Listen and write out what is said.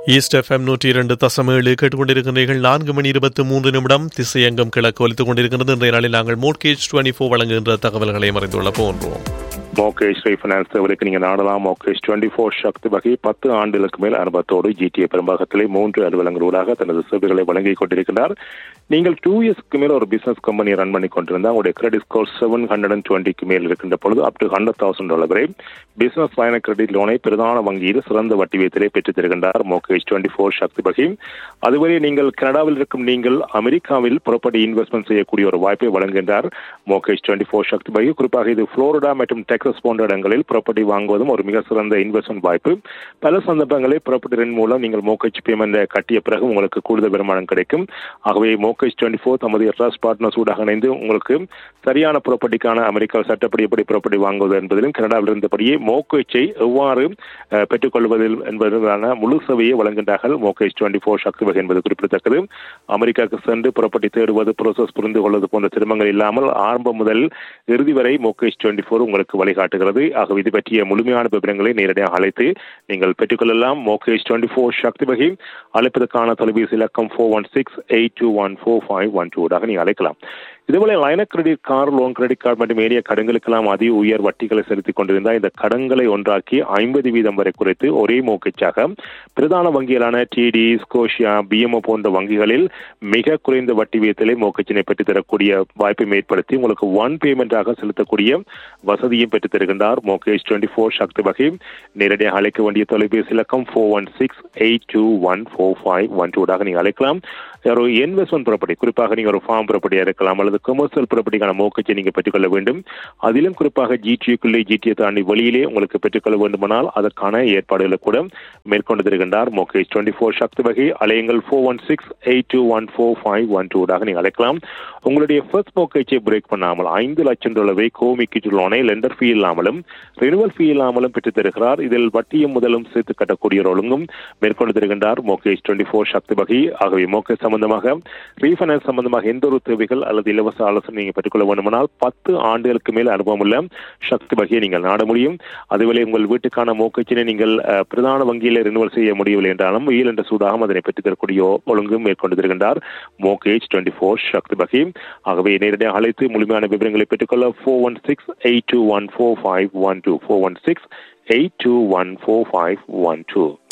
east FM நூற்றி இரண்டு தசம் ஏழு கேட்டுக்கொண்டிருக்கிறீர்கள் நான்கு மணி இருபத்தி மூன்று நிமிடம் திசையங்கம் கிழக்கு ஒலித்துக் கொண்டிருக்கிறது இன்றைய நாளில் நாங்கள் மோட்கேஜ் டுவெண்ட்டி ஃபோர் வழங்குகின்ற தகவல்களை மறைந்துள்ள போன்றோம் மோகேஷ் ரீஃபைனான்ஸ் சேவலுக்கு நீங்க நாடலாம் மோகேஷ் டுவெண்ட்டி ஃபோர் சக்தி வகை பத்து ஆண்டுகளுக்கு மேல் அனுபவத்தோடு ஜிடிஏ பெரும்பாகத்திலே மூன்று அலுவலங்களூடாக தனது சேவைகளை வழங்கிக் கொண்டிருக்கிறார் நீங்கள் டூ இயர்ஸ்க்கு மேல் ஒரு பிசினஸ் கம்பெனி ரன் பண்ணி கொண்டிருந்தா உங்களுடைய credit score seven hundred and டுவெண்ட்டிக்கு மேல் இருக்கின்ற பொழுது up to hundred thousand dollar வரை பிசினஸ் பயண கிரெடிட் லோனை பிரதான வங்கியில் சிறந்த வட்டி வீதத்திலே பெற்றுத் தருகின்றார் மோகேஷ் டுவெண்ட்டி ஃபோர் சக்தி வகை அதுவரை நீங்கள் கனடாவில் இருக்கும் நீங்கள் அமெரிக்காவில் ப்ராப்பர்ட்டி இன்வெஸ்ட்மெண்ட் செய்யக்கூடிய ஒரு வாய்ப்பை வழங்குகின்றார் மோகேஷ் டுவெண்ட்டி ஃபோர் சக்தி வகை குறிப்பாக இது புளோரிடா மற்றும் டெக்சஸ் போன்ற இடங்களில் ப்ராப்பர்ட்டி வாங்குவதும் ஒரு மிக சிறந்த இன்வெஸ்ட்மெண்ட் வாய்ப்பு பல சந்தர்ப்பங்களில் ப்ராப்பர்ட்டி ரெண்ட் மூலம் நீங்கள் மோகேஜ் பேமெண்ட் கட்டிய பிறகு உங்களுக்கு கூடுதல் வருமானம் கிடைக்கும் ஆகவே மோகேஜ் டுவெண்ட்டி ஃபோர் தமது எட்ராஸ் பார்ட்னர்ஸ் ஊடாக இணைந்து உங்களுக்கு சரியான ப்ராப்பர்ட்டிக்கான அமெரிக்கா சட்டப்படி எப்படி ப்ராப்பர்ட்டி வாங்குவது என்பதிலும் கனடாவில் இருந்தபடியே மோகேஜை எவ்வாறு அஹ், பெற்றுக்கொள்வதில் என்பதற்கான முழு சேவையை வழங்குகின்றார்கள் மோகேஜ் டுவெண்ட்டி ஃபோர் சக்தி வகை என்பது குறிப்பிடத்தக்கது அமெரிக்காவுக்கு சென்று ப்ராப்பர்ட்டி தேடுவது ப்ரோசஸ் புரிந்து கொள்வது போன்ற சிரமங்கள் இல்லாமல் ஆரம்பம் முதல் இறுதி வரை மோகேஜ் டுவெண்ட்டி ஃபோர் உங்களுக்கு வழிகாட்டுகிறது ஆகவே இது பற்றிய முழுமையான விவரங்களை நேரடியாக அழைத்து நீங்கள் பெற்றுக்கொள்ளலாம் மோகேஜ் டுவெண்ட்டி ஃபோர் சக்தி வகை அழைப்பதற்கான தொலைபேசி இலக்கம் four one six eight two one four five one டூடாக நீங்கள் அழைக்கலாம் இதுபோல line credit car loan credit card மற்றும் ஏரிய கடன்களுக்கெல்லாம் அதிக உயர் வட்டிகளை செலுத்திக் கொண்டிருந்தால் இந்த கடன்களை ஒன்றாக்கி ஐம்பது வீதம் வரை குறைத்து ஒரே மோக்கச்சாக பிரதான வங்கிகளான டிடி ஸ்கோஷியா பிஎம்ஓ போன்ற வங்கிகளில் மிக குறைந்த வட்டி வீதத்திலே மோக்கச்சினை பெற்றுத் தரக்கூடிய வாய்ப்பை ஏற்படுத்தி உங்களுக்கு ஒன் பேமெண்டாக செலுத்தக்கூடிய வசதியும் பெற்றுத் தருகின்றார் மோகேஷ் டுவெண்ட்டி ஃபோர் சக்தி வகை நேரடியாக அழைக்க வேண்டிய தொலைபேசி இலக்கம் four one six eight two one four five one டூடாக நீங்கள் அழைக்கலாம் ஒரு இன்வெஸ்ட்மெண்ட் ப்ராப்பர்ட்டி குறிப்பாக நீங்கள் ஒரு ஃபார்ம் ப்ராப்பர்ட்டியாக இருக்கலாம் அல்லது கமர்ஷியல் ப்ராப்பர்ட்டிக்கான மோக்கச்சை நீங்கள் பெற்றுக்கொள்ள வேண்டும் அதிலும் குறிப்பாக ஜிடியுக்குள்ளே ஜிடியை தாண்டி வெளியிலே உங்களுக்கு பெற்றுக்கொள்ள வேண்டுமானால் அதற்கான ஏற்பாடுகளை கூட மேற்கொண்டு தருகின்றார் மோகேஷ் டுவெண்ட்டி ஃபோர் சக்தி வகை அலையுங்கள் four one six eight two one four five one டூடாக நீங்கள் அழைக்கலாம் உங்களுடைய ஃபர்ஸ்ட் மோக்கேஜை பிரேக் பண்ணாமல் ஐந்து லட்சம் டாலரை கோமிக்கு லோனை லெண்டர் ஃபீ இல்லாமலும் ரினுவல் ஃபீ இல்லாமலும் பெற்றுத் தருகிறார் இதில் வட்டியும் முதலும் சேர்த்து கட்டக்கூடிய ஒரு ஒழுங்கும் மேற்கொண்டு தருகின்றார் மோகேஷ் டுவெண்ட்டி ஃபோர் சக்தி வகை ஆகவே மோகேஷ் சம்பந்தமாக ரீஃபைனான்ஸ் சம்பந்தமாக எந்த ஒரு தேவைகள் அல்லது இலவச ஆலோசனை நீங்கள் பெற்றுக்கொள்ள வேண்டுமானால் பத்து ஆண்டுகளுக்கு மேல் அனுபவம் உள்ள சக்தி வகையை நீங்கள் நாட முடியும் அதுவேளை உங்கள் வீட்டுக்கான மோக்கச்சினை நீங்கள் அஹ், பிரதான வங்கியில் ரினுவல் செய்ய முடியவில்லை என்றாலும் வெயில் என்ற சூடாகவும் அதனை பெற்றுத் தரக்கூடிய ஒழுங்கும் மேற்கொண்டு தருகின்றார் மோகேஜ் டுவெண்ட்டி ஃபோர் சக்தி வகை ஆகவே நேரடியாக அழைத்து முழுமையான விவரங்களை பெற்றுக்கொள்ள four one six eight two one four five one two four one six eight two one four five one two